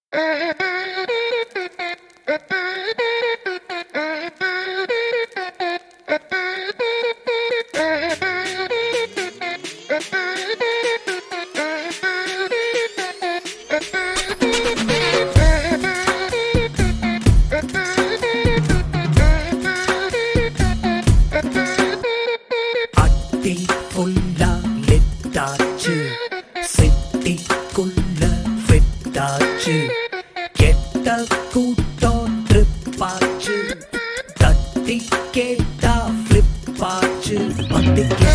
அட்டி புல்லா லிட்டாச்சு சிட்டிக்குள்ள ஃபிட்டாச்சு கெட்ட கூட்டம் ட்ரிப்பாச்சு தட்டி கேட்டா ஃபிளிப்பாச்சு பத்திக்கு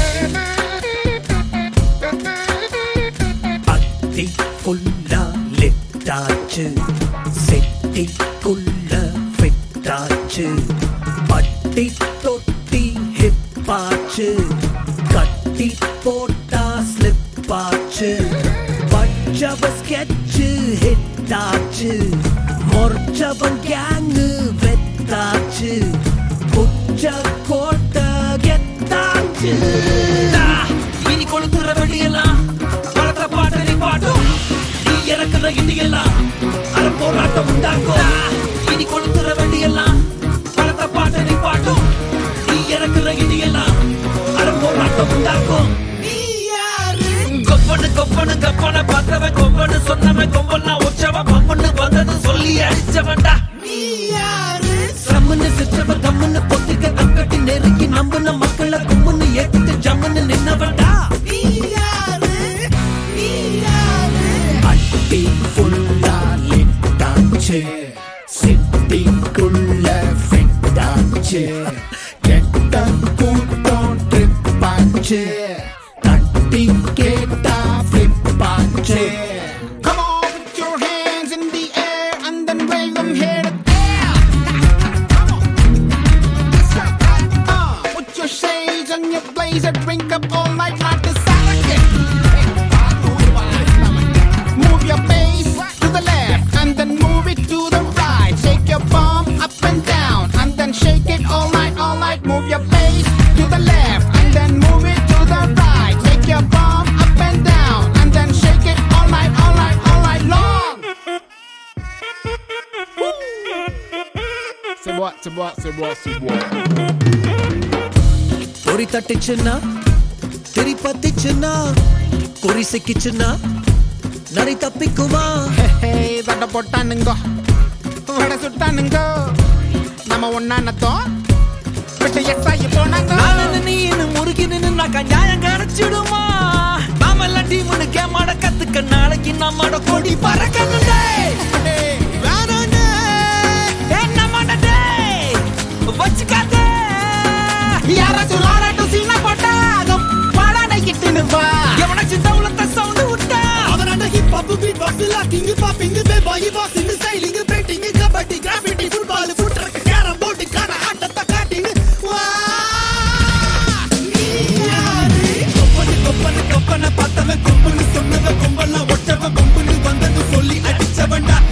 அட்டி புல்லா லிட்டாச்சு சிட்டிக்குள்ள ஃபிட்டாச்சு பட்டி தொட்டி ஹிப்பாச்சு கட்டி போட்டா ஸ்லிப்பாச்சு பச்சவ ஸ்கெட்சு ஹிட்டாச்சு மொர்ச்சவன் கேங்கு வெத்தாச்சு குச்ச கோட்ட கெத்தாச்சு இனி கொளுத்துற வெடியெல்லாம் பலத்த பாட்டு நீ பாட்டும் நீ இறக்குற இடியெல்லாம் அரை போராட்டம் உண்டாக்கும் இனி கொளுத்துற வெடியெல்லாம் பலத்த பாட்டு நீ பாட்டும் நீ இறக்குற இடியெல்லாம் அரை போராட்டம் உண்டாக்கும் கொப்பனு கொப்பனு கப்பன பார்த்தவன் கொம்பனு சொன்னவன் கொம்பனா உச்சவன் பம்பனு வந்தது சொல்லி அடிச்சவன்டா சம்மன்னு சிச்சவன் தம்முன்னு பொத்துக்க கக்கட்டி நெருக்கி நம்புன மக்களை கும்முன்னு ஏத்திட்டு ஜம்முன்னு நின்னவன்டா அட்டி ஃபுல்லா லிட்டாச்சு சிட்டிக்குள்ள ஃபிட்டாச்சு கெட்ட கூட்டம் ட்ரிப்பாச்சு தட்டி கேட்டா ஃபிளிப்பாச்சு Come on, put your hands in the air and then wave them here to there. Come on. Uh, put your shades and your blazer, drink up all night like the salad. Move your face to the left and then move it to the right. Shake your bum up and down and then shake it all night, all night. Move your face to the left and then move it to the right. Shake your bum up and down and then shake it all night, all night, all night long. Say what, say what, say what, say what. பொறி தட்டுச்சுன்னா திரி பத்திச்சுன்னா குறி சிக்கிச்சுன்னா நரி தப்பிக்குமா ஹே தட்ட போட்டானுங்க வடை சுட்டானுங்க நம்ம ஒன்னானத்தோ விட்டு எட்டாயி போனாங்க நானு நீனு முறுகி நின்னு நான் கஞ்சாயம் கிடைச்சிடுமா நாமெல்லாம் டீமுன்னு கேமாட கத்துக்க நாளைக்கு நம்மோட கொடி பறக்கணுண்டே வேணும்னு என்னமாட டேய் வச்சுக்காதே யாராச்சும் லாராட்டும் சீனா போட்டாகும் பாலாடை கிட்டுன்னு வா எவனாச்சும் தவுளத்த சவுண்டு விட்டா அவனாண்ட hip hop beat box locking popping b boy boxing styling painting kabaddi graffiti football food truck carrom board கான ஆட்டத்தை காட்டிங் வா கொப்பனு கொப்பனு கொப்பன பார்த்தவன் கொம்புன்னு சொன்னவன் கொம்பெல்லாம் ஒட்டவன் கொம்புன்னு வந்தது சொல்லி அடிச்சவன்டா